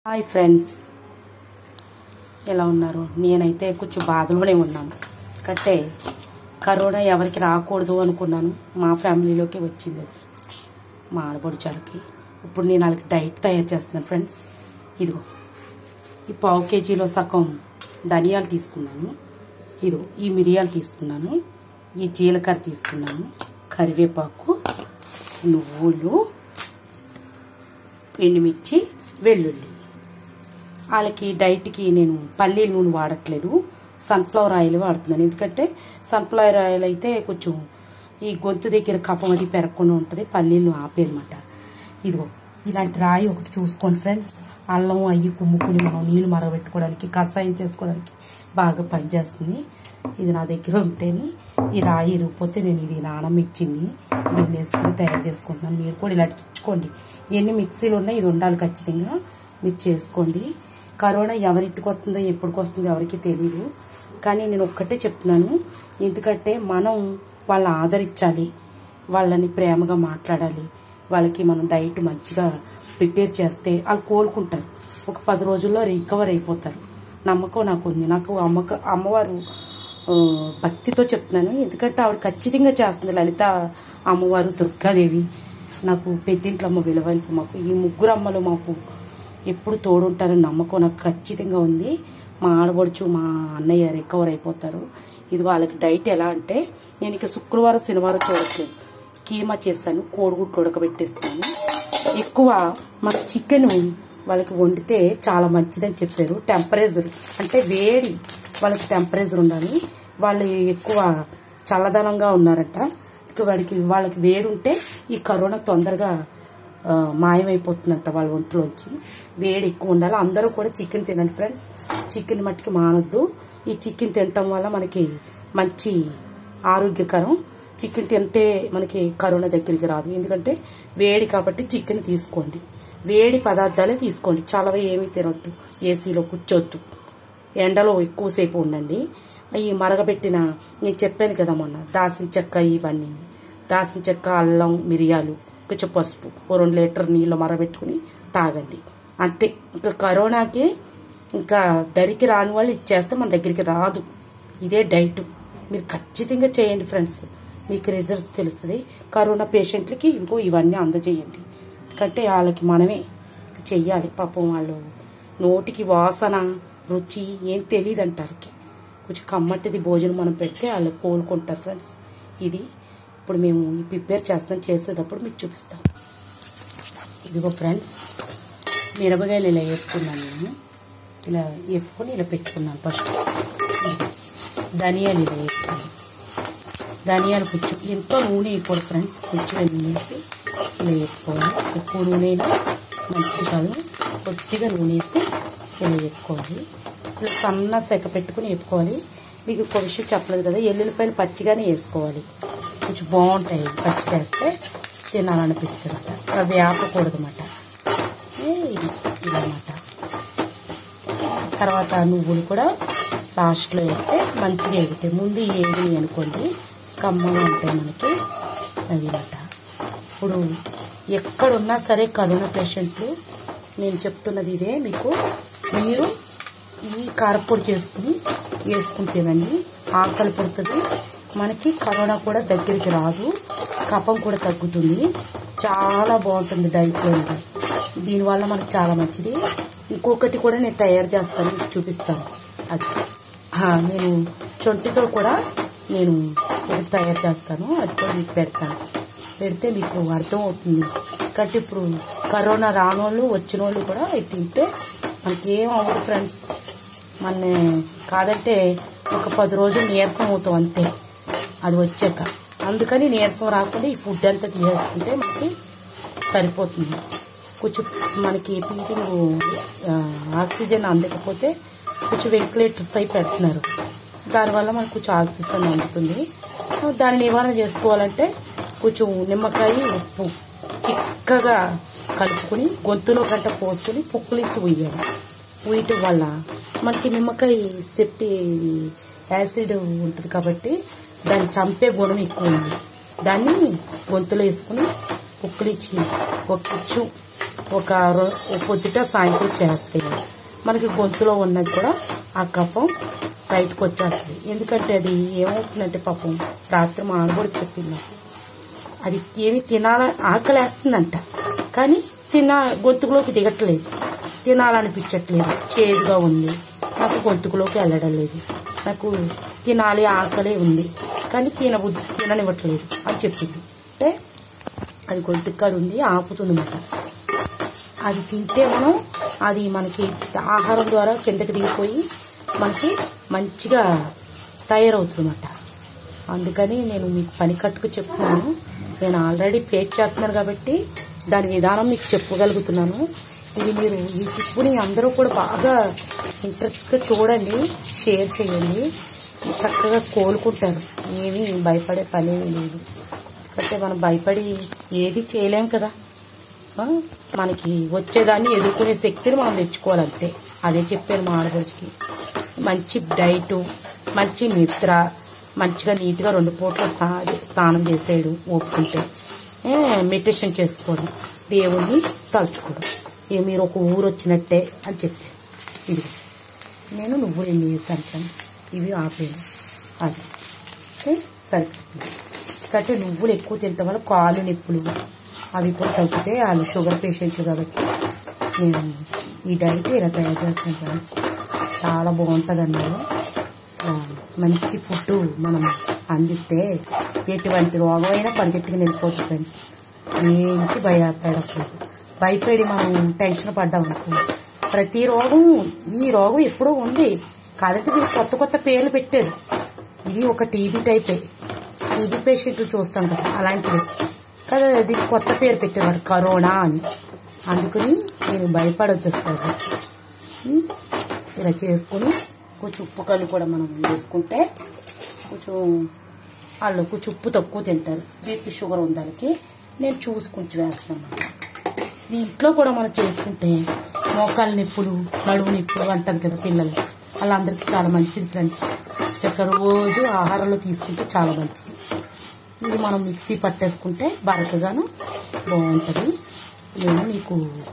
Hi friends ఎలా ఉన్నారు నేనైతే కొంచెం బాధలోనే ఉన్నాను కట్టే కరోనా ఎవరికి రాకూడదు అనుకున్నాను మా ఫ్యామిలీలోకి వచ్చింది అది మా ఆడపడుచాలకి ఇప్పుడు నేను వాళ్ళకి డైట్ తయారు చేస్తున్నాను ఫ్రెండ్స్ ఇదిగో ఈ పావు కేజీలో సగం ధనియాలు తీసుకున్నాను ఇదిగో ఈ మిరియాలు తీసుకున్నాను ఈ జీలకర్ర తీసుకున్నాను కరివేపాకు నువ్వులు ఎండుమిర్చి వెల్లుల్లి వాళ్ళకి డైట్కి నేను పల్లీల నూనె వాడట్లేదు సన్ఫ్లవర్ ఆయిల్ వాడుతున్నాను ఎందుకంటే సన్ఫ్లవర్ ఆయిల్ అయితే కొంచెం ఈ గొంతు దగ్గర కఫం అది పెరగకుండా ఉంటుంది పల్లీలు ఆపేయనమాట ఇదిగో ఇలాంటి రాయి ఒకటి చూసుకోండి ఫ్రెండ్స్ అల్లం అయ్యి కుమ్ముకుని మనం నీళ్ళు మరగబెట్టుకోవడానికి కషాయం చేసుకోవడానికి బాగా పనిచేస్తుంది ఇది నా దగ్గర ఉంటేనే ఈ రాయి ఇరిగిపోతే నేను ఇది నానమ్మ ఇచ్చింది దీన్ని వేసుకుని తయారు చేసుకుంటున్నాను మీరు కూడా ఇలాంటి తెచ్చుకోండి ఎన్ని మిక్సీలు ఉన్నాయి ఇది ఉండాలి ఖచ్చితంగా మీరు చేసుకోండి కరోనా ఎవరింటికి వస్తుందో ఎప్పటికి వస్తుందో ఎవరికి తెలియదు కానీ నేను ఒక్కటే చెప్తున్నాను ఎందుకంటే మనం వాళ్ళని ఆదరించాలి వాళ్ళని ప్రేమగా మాట్లాడాలి వాళ్ళకి మనం డైట్ మంచిగా ప్రిపేర్ చేస్తే వాళ్ళు కోలుకుంటారు ఒక పది రోజుల్లో రికవర్ అయిపోతారు నమ్మకం నాకు ఉంది నాకు అమ్మక అమ్మవారు ఆ, భక్తితో చెప్తున్నాను ఎందుకంటే ఆవిడ ఖచ్చితంగా చేస్తుంది లలిత అమ్మవారు దుర్గాదేవి నాకు పెద్దింట్లమ్మ విలువైపు మాకు ఈ ముగ్గురు అమ్మలు మాకు ఎప్పుడు తోడుంటారని నమ్మకం నాకు ఖచ్చితంగా ఉంది మా ఆడబడుచు మా అన్నయ్య రికవర్ అయిపోతారు ఇది వాళ్ళకి డైట్ ఎలా అంటే నేను ఇక శుక్రవారం శనివారం చూడట్లేదు కీమా చేస్తాను కోడిగుడ్లు ఉడకబెట్టిస్తాను ఎక్కువ మన చికెన్ వాళ్ళకి వండితే చాలా మంచిదని చెప్పారు టెంపరేచర్ అంటే వేడి వాళ్ళకి టెంపరేచర్ ఉండాలి వాళ్ళు ఎక్కువ చల్లదనంగా ఉన్నారట ఇక వాడికి వాళ్ళకి వేడి ఉంటే ఈ కరోనా తొందరగా ఆ, మాయమైపోతుందంట వాళ్ళ ఒంట్లోంచి వేడి ఎక్కువ ఉండాలి అందరూ కూడా చికెన్ తినండి ఫ్రెండ్స్ చికెన్ మట్టికి మానొద్దు ఈ చికెన్ తినటం వల్ల మనకి మంచి ఆరోగ్యకరం చికెన్ తింటే మనకి కరోనా దగ్గరికి రాదు ఎందుకంటే వేడి కాబట్టి చికెన్ తీసుకోండి వేడి పదార్థాలే తీసుకోండి చలవ ఏమీ తినొద్దు ఏసీలో కూర్చోద్దు ఎండలో ఎక్కువసేపు ఉండండి ఈ మరగబెట్టిన నేను చెప్పాను కదా మొన్న దాసిన చెక్క ఇవన్నీ దాసిన చెక్క అల్లం మిరియాలు కొంచెం పసుపు ఓ రెండు లీటర్ నీళ్ళు మరగబెట్టుకుని తాగండి అంతే ఇంకా కరోనాకి ఇంకా దరికి రాని వాళ్ళు ఇచ్చేస్తే మన దగ్గరికి రాదు ఇదే డైట్ మీరు ఖచ్చితంగా చేయండి ఫ్రెండ్స్ మీకు రిజల్ట్స్ తెలుస్తుంది కరోనా పేషెంట్లకి ఇంకో ఇవన్నీ అందజేయండి ఎందుకంటే వాళ్ళకి మనమే చెయ్యాలి పాపం వాళ్ళు నోటికి వాసన రుచి ఏం తెలియదు అంటారికి కొంచెం కమ్మటిది భోజనం మనం పెడితే వాళ్ళు కోలుకుంటారు ఫ్రెండ్స్ ఇది ఇప్పుడు మేము ఈ ప్రిపేర్ చేస్తాం చేసేటప్పుడు మీకు చూపిస్తాం ఇదిగో ఫ్రెండ్స్ మిరపకాయలు ఇలా వేపుకున్నాను నేను ఇలా వేపుకొని ఇలా పెట్టుకున్నాను ఫస్ట్ ధనియాలు ఇలా వేపుకున్నాను ధనియాలు కొంచెం ఎంతో నూనె వేయకూడదు ఫ్రెండ్స్ కొంచెం నూనె వేసి ఇలా వేసుకోవాలి ఎక్కువ నూనె అయినా మంచిది కాదు కొద్దిగా నూనె వేసి ఇలా వేసుకోవాలి ఇలా సన్న సెక పెట్టుకుని వేపుకోవాలి మీకు ఒక విషయం చెప్పలేదు కదా ఎల్లుల్లిపాయలు పచ్చిగానే వేసుకోవాలి కొంచెం బాగుంటాయి పచ్చి వేస్తే తినాలనిపిస్తుంది అవి వేపకూడదు అన్నమాట ఇది ఇదన్నమాట తర్వాత నువ్వులు కూడా లాస్ట్లో వేస్తే మంచిగా ఎగుతాయి ముందు ఏగినాయి అనుకోండి కమ్మగా ఉంటాయి మనకి అది అన్నమాట ఇప్పుడు ఎక్కడున్నా సరే కరోనా పేషెంట్లు నేను చెప్తున్నది ఇదే మీకు మీరు ఈ కారపొడి చేసుకుని వేసుకుని తినండి ఆకలి పడుతుంది మనకి కరోనా కూడా దగ్గరికి రాదు కఫం కూడా తగ్గుతుంది చాలా బాగుంటుంది డైట్లో ఇది. దీనివల్ల మనకు చాలా మంచిది ఇంకొకటి కూడా నేను తయారు చేస్తాను మీకు చూపిస్తాను అది ఆ, నేను చొంటితో కూడా నేను ఇది తయారు చేస్తాను అది కూడా మీకు పెడతాను పెడితే మీకు అర్థం అవుతుంది కాబట్టి ఇప్పుడు కరోనా రానోళ్ళు వచ్చిన వాళ్ళు కూడా ఇది తింటే మనకి ఏం అవ్వదు ఫ్రెండ్స్ మన కాదంటే ఒక పది రోజులు నీరసం అవుతాం అంతే అది వచ్చాక అందుకని నీరసం రాకుండా ఈ ఫుడ్ అంతా తీసేసుకుంటే మనకి సరిపోతుంది కొంచెం మనకి బ్రీతింగ్ ఆక్సిజన్ అందకపోతే కొంచెం వెంటిలేటర్స్ అయి పెడుతున్నారు దానివల్ల మనకు కొంచెం ఆక్సిజన్ అందుతుంది దాన్ని నివారణ చేసుకోవాలంటే కొంచెం నిమ్మకాయ ఉప్పు చిక్కగా కలుపుకొని గొంతులో గంట పోసుకొని పుక్కులించి ఉయ్యాలి ఉయ్యటం వల్ల మనకి నిమ్మకాయ సెప్టి యాసిడ్ ఉంటుంది కాబట్టి దాన్ని చంపే గుణం ఎక్కువ ఉంది దాన్ని గొంతులో వేసుకుని పుక్కులిచ్చి ఒక కిచ్చు ఒక రో- ఓ పొద్దుట సాయంత్రం చేస్తే మనకి గొంతులో ఉన్నది కూడా ఆ కఫం బయటకు వచ్చేస్తుంది ఎందుకంటే అది ఏమవుతుందంటే పాపం రాత్రి మా ఆడ కూడా చెప్పింది నాకు. అది ఏమి తినాల ఆకలేస్తుందంట కానీ తిన గొంతుకులోకి దిగట్లేదు తినాలనిపించట్లేదు చేదుగా ఉంది నాకు గొంతుకులోకి వెళ్ళడం లేదు నాకు తినాలి ఆకలే ఉంది కానీ తినబుద్ధి తిననివ్వట్లేదు అని చెప్పింది అంటే అది గొంతుకాడు ఉంది ఆపుతుంది అన్నమాట అది తింటే మనం అది మనకి ఆహారం ద్వారా కిందకి దిగిపోయి మనకి మంచిగా తయారవుతుందన్నమాట అందుకని నేను మీకు పని కట్టుకు చెప్తున్నాను నేను ఆల్రెడీ పేట్ చేస్తున్నాను కాబట్టి దాని విధానం మీకు చెప్పగలుగుతున్నాను ఇది మీరు ఈ టిప్పుని అందరూ కూడా బాగా ఇంట్రెస్ట్గా చూడండి షేర్ చేయండి చక్కగా కోలుకుంటారు ఏమీ భయపడే పని ఏమీ లేదు అంటే మనం భయపడి ఏది చేయలేం కదా ఆ? మనకి వచ్చేదాన్ని ఎదుర్కొనే శక్తిని మనం తెచ్చుకోవాలంతే అదే చెప్పాను మా ఆడపడికి మంచి డైటు మంచి నిద్ర మంచిగా నీట్గా రెండు పూట్ల స్నా- స్నానం చేసేయడం ఓపుకుంటే మెడిటేషన్ చేసుకోవడం దేవుణ్ణి తలుచుకోవడం ఇక మీరు ఒక ఊరు వచ్చినట్టే అని చెప్పాను ఇది నేను నువ్వులు ఎన్ని వేసాను ఫ్రెండ్స్ ఇవి ఆపేను అది అంటే సరిపోతుంది ఎందుకంటే నువ్వులు ఎక్కువ తినటం వల్ల కాలు నొప్పులు అవి కూడా తగ్గితే వాళ్ళు షుగర్ పేషెంట్లు కాబట్టి నేను ఈ డైట్ ఇలా తయారు చేస్తాను ఫ్రెండ్స్ చాలా బాగుంటుంది అన్నారు సో, మంచి ఫుడ్ మనం అందిస్తే ఎటువంటి రోగమైనా పరిగెత్తుకుని వెళ్ళిపోతుంది ఫ్రెండ్స్ ఏంటి భయపడకూడదు భయపడి మనం టెన్షన్ పడ్డాం అనుకో ప్రతి రోగం ఈ రోగం ఎప్పుడూ ఉంది కాదంటే దీనికి కొత్త కొత్త పేర్లు పెట్టారు ఇది ఒక టీబీ టైపే టీబీ పేషెంట్లు చూస్తాం కదా అలాంటిది కదా దీనికి కొత్త పేరు పెట్టేవారు కరోనా అని అందుకని నేను భయపడొద్దు సార్ ఉం? ఇలా చేసుకుని కొంచెం ఉప్పు కళ్ళు కూడా మనం వేసుకుంటే కొంచెం వాళ్ళు కొంచెం ఉప్పు తక్కువ తింటారు బీపీ షుగర్ ఉంది వాళ్ళకి నేను చూసి కొంచెం వేస్తాను ఈ ఇంట్లో కూడా మనం చేసుకుంటే మోకాళ్ళ నొప్పులు నడుము నొప్పులు అంటారు కదా పిల్లలు వాళ్ళందరికీ చాలా మంచిది ఫ్రెండ్స్ చక్కగా రోజు ఆహారంలో తీసుకుంటే చాలా మంచిది ఇది మనం మిక్సీ పట్టేసుకుంటే బరకగాను బాగుంటుంది నేను మీకు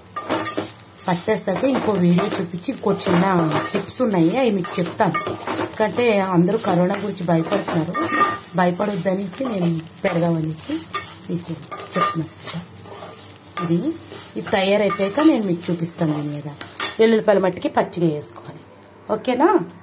పట్టేస్తాక ఇంకో వీడియో చూపించి ఇంకో చిన్న టిప్స్ ఉన్నాయి అవి మీకు చెప్తాను ఎందుకంటే అందరూ కరోనా గురించి భయపడుతున్నారు భయపడొద్దనేసి నేను పెడదామనేసి మీకు చెప్తున్నాను ఇది ఇది తయారైపోయాక నేను మీకు చూపిస్తాను దీని మీద వెల్లుల్లిపాయల మట్టికి పచ్చిగా వేసుకోవాలి ఓకేనా